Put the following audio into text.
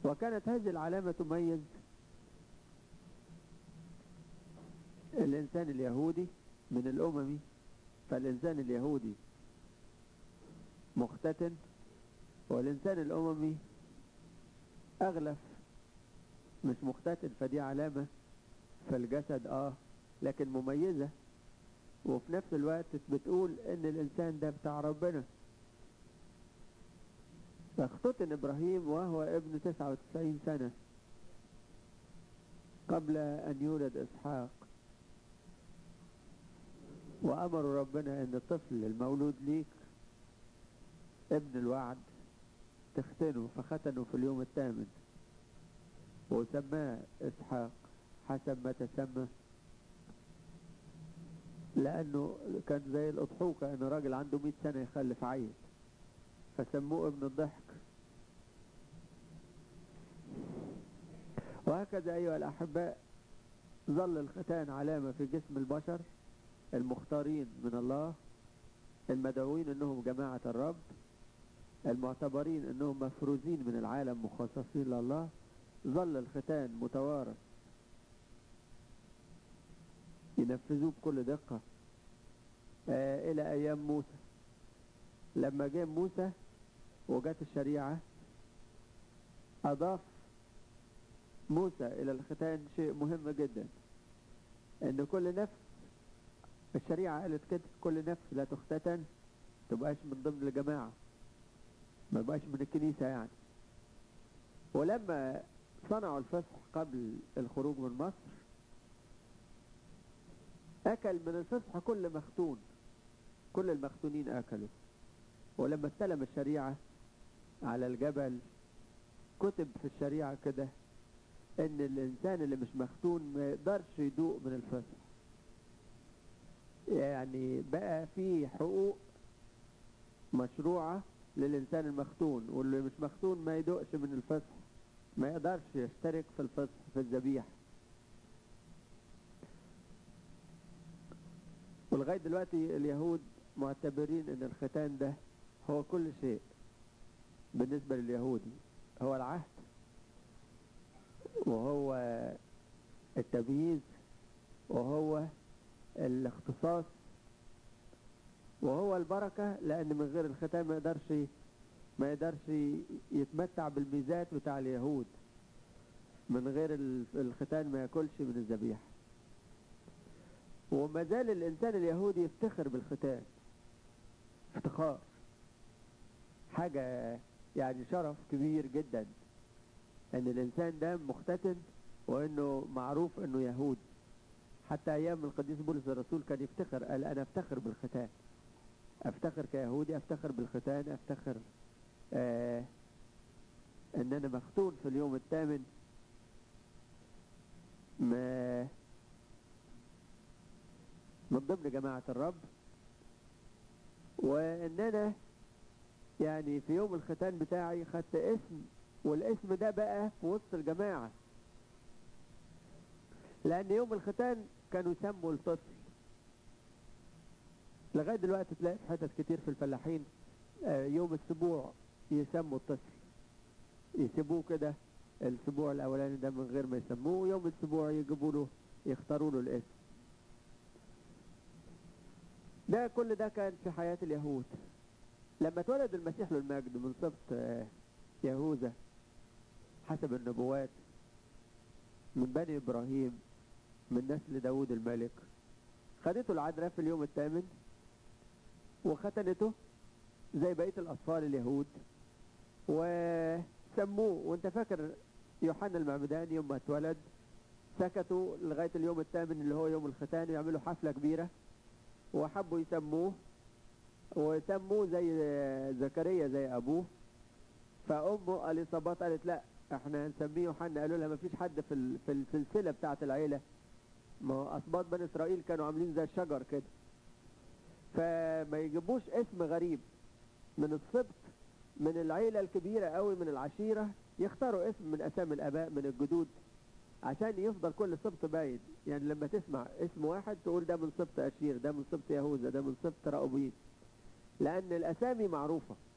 وكانت هذه العلامة تميز الإنسان اليهودي من الأممي فالإنسان اليهودي مختتن والإنسان الأممي أغلف مش مختتن فدي علامة في الجسد آه لكن مميزة وفي نفس الوقت بتقول إن الإنسان ده بتاع ربنا فاختتن إبراهيم وهو ابن 99 سنة قبل أن يولد إسحاق وأمروا ربنا أن الطفل المولود ليك ابن الوعد تختنه فختنه في اليوم الثامن وسماه إسحاق حسب ما تسمى لأنه كان زي الأضحوكة أن راجل عنده 100 سنة يخلف عيل فسموه ابن الضحك وهكذا أيها الأحباء ظل الختان علامة في جسم البشر المختارين من الله المدعوين انهم جماعة الرب المعتبرين انهم مفروزين من العالم مخصصين لله ظل الختان متوارث ينفذوه بكل دقة آه الى ايام موسى لما جاء موسى وجات الشريعة اضاف موسى الى الختان شيء مهم جدا ان كل نفس الشريعة قالت كده كل نفس لا تختتن تبقاش من ضمن الجماعة ما بقاش من الكنيسة يعني ولما صنعوا الفصح قبل الخروج من مصر أكل من الفصح كل مختون كل المختونين أكلوا ولما استلم الشريعة على الجبل كتب في الشريعة كده ان الانسان اللي مش مختون ما يقدرش يدوق من الفصح يعني بقى في حقوق مشروعة للإنسان المختون واللي مش مختون ما يدقش من الفصح ما يقدرش يشترك في الفصح في الذبيحة ولغاية دلوقتي اليهود معتبرين ان الختان ده هو كل شيء بالنسبة لليهودي هو العهد وهو التمييز وهو الاختصاص وهو البركة لأن من غير الختان ما يقدرش ما يقدرش يتمتع بالميزات بتاع اليهود من غير الختان ما ياكلش من الذبيحة وما زال الإنسان اليهودي يفتخر بالختان افتخار حاجة يعني شرف كبير جدا ان الانسان ده مختتن وانه معروف انه يهودي حتى ايام القديس بولس الرسول كان يفتخر قال انا افتخر بالختان افتخر كيهودي افتخر بالختان افتخر آه ان انا مختون في اليوم الثامن ما من ضمن جماعة الرب وان انا يعني في يوم الختان بتاعي خدت اسم والاسم ده بقى في وسط الجماعة لأن يوم الختان كانوا يسموا الطفل لغاية دلوقتي تلاقي في حتت كتير في الفلاحين يوم السبوع يسموا الطفل يسيبوه كده السبوع الأولاني ده من غير ما يسموه يوم السبوع يجيبوا له يختاروا له الاسم ده كل ده كان في حياة اليهود لما اتولد المسيح للمجد من سبط يهوذا حسب النبوات من بني إبراهيم من نسل داود الملك خدته العذراء في اليوم الثامن وختنته زي بقية الأطفال اليهود وسموه وانت فاكر يوحنا المعمدان يوم ما اتولد سكتوا لغاية اليوم الثامن اللي هو يوم الختان يعملوا حفلة كبيرة وحبوا يسموه وسموه زي زكريا زي أبوه فأمه اليصابات قالت لا احنا هنسميه يوحنا قالوا لها ما فيش حد في في السلسله بتاعه العيله ما هو اسباط بني اسرائيل كانوا عاملين زي الشجر كده فما يجيبوش اسم غريب من السبط من العيله الكبيره قوي من العشيره يختاروا اسم من اسامي الاباء من الجدود عشان يفضل كل سبط باين يعني لما تسمع اسم واحد تقول ده من سبط اشير ده من سبط يهوذا ده من سبط راؤوبين لان الاسامي معروفه